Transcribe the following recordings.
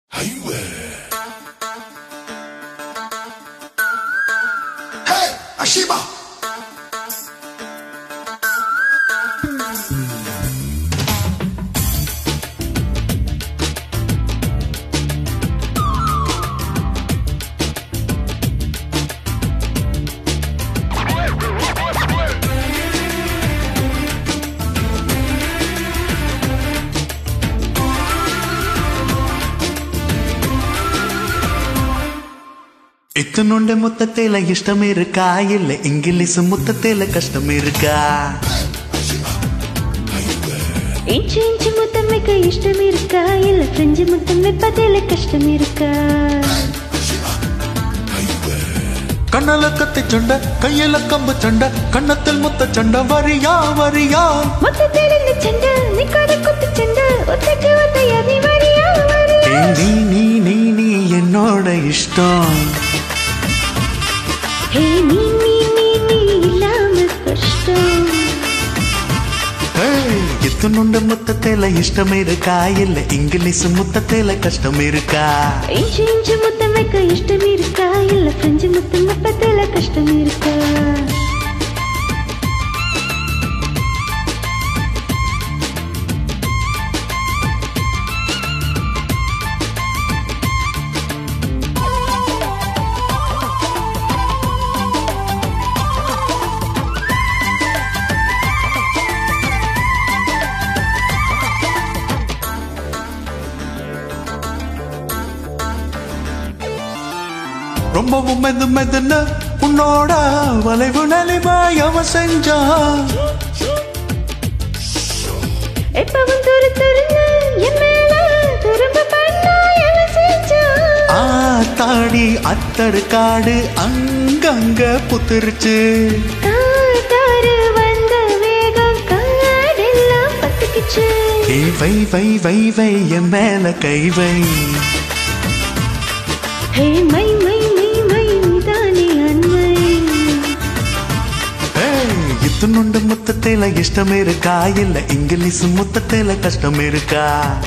Hey, Ashiba! இத்தனுண்ட முத்தத்தில இஷ்டம் இருக்கா இல்ல இங்கிலீஷ் முத்தத்தில கஷ்டம் இருக்கா இன்ச்சு இன்ச்சு முத்தம் வைக்க இஷ்டம் இருக்கா இல்ல பிரெஞ்சு முத்தம் வைப்பதில் கஷ்டம் இருக்கா கண்ணல கத்தி சண்டை கையில கம்பு சண்டை கண்ணத்தில் முத்த சண்டை வரியா வரியா மொத்தத்தில் இந்த சண்டை நிக்காத குத்து சண்டை ஒத்தைக்கு ஒத்தையா நீ வரியா வரியா ஏய், நீ நீ நீ நீ என்னோட இஷ்டம் ஹே நீ நீ நீ நீ இல்லாம கஷ்டம் ஏய், இத்தனுண்ட முத்தத்தில இஷ்டம் இருக்கா இல்ல இங்கிலீஷ் முத்தத்தில கஷ்டம் இருக்கா இன்ச்சு இன்ச்சு முத்தம் வைக்க இஷ்டம் இருக்கா இல்ல பிரெஞ்சு முத்தம் வைப்பதில் கஷ்டம் இருக்கா ரொம்பவும் மெது மெதுன்னு உன்னோட வளைவு நலிவாய் அவன் செஞ்சான் எப்பவும் துரு துருன்னு என் மேல திரும்ப பண்ணா என்ன செஞ்சா ஆத்தாடி அத்தரு காடு அங்கங்க புத்துருச்சு காட்டாறு வந்த வேகம் காடெல்லாம் பத்துக்குச்சு ஏய் வை வை வை வை என் மேல கை வை ஹே மை மை மை மை நீதானே அன்மை ஏய், இத்துணுண்டு முத்தத்தில இஷ்டம் இருக்கா இல்ல இங்கிலீஷ் முத்தத்தில கஷ்டம் இருக்கா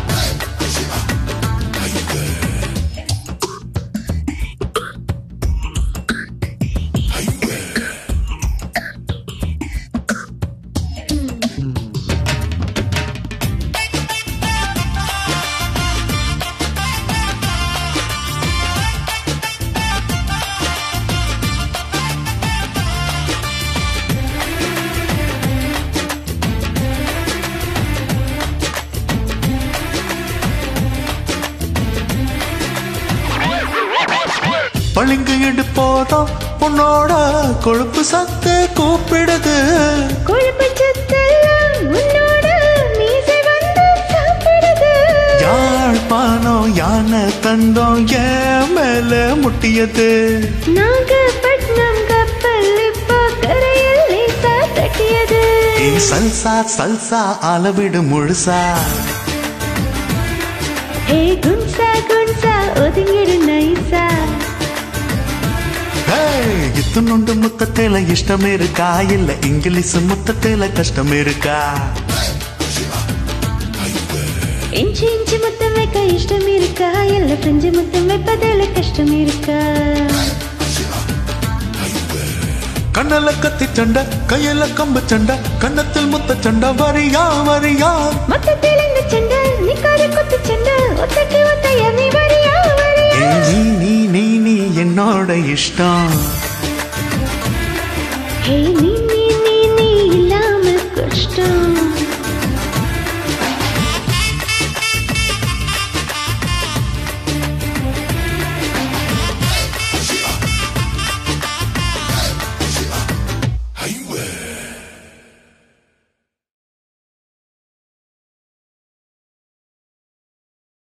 பளிங்கு எடுப்போதும் உன்னோட கொழுப்பு சத்து கூப்பிடுது கொழுப்பு சத்தெல்லாம் உன்னோட மீசை வந்து சாப்பிடுது யாழ்ப்பாணம் யானை தந்தம் ஏன் மேல முட்டியது நாகப்பட்டினம் கப்பல் இப்போ கரையில் லேசா தட்டியது ஏ சல்சா சல்சா அளவிடு முழுசா ஹே குன்சா குன்சா ஒதுங்கிடு நைசா ஏய், இத்துணுண்டு முத்தத்தில இஷ்டம் இருக்கா இல்ல இங்கிலீஷ் முத்தத்தில கஷ்டம் இருக்கா இன்ச்சு இன்ச்சு முத்தம் வைக்க இஷ்டம் இருக்கா இல்ல பிரெஞ்சு முத்தம் வைப்பதில் கஷ்டம் இருக்கா கண்ணல கத்தி சண்டை கையில கம்பு சண்டை கண்ணத்தில் முத்த சண்டை வரியா வரியா மொத்தத்தில் இந்த சண்டை நிக்காத குத்து சண்டை ஒத்தைக்கு ஒத்தையா நீ வரியா வரியா ஏய், நீ நீ நீ நீ என்னோட இஷ்டம் ஹே நீ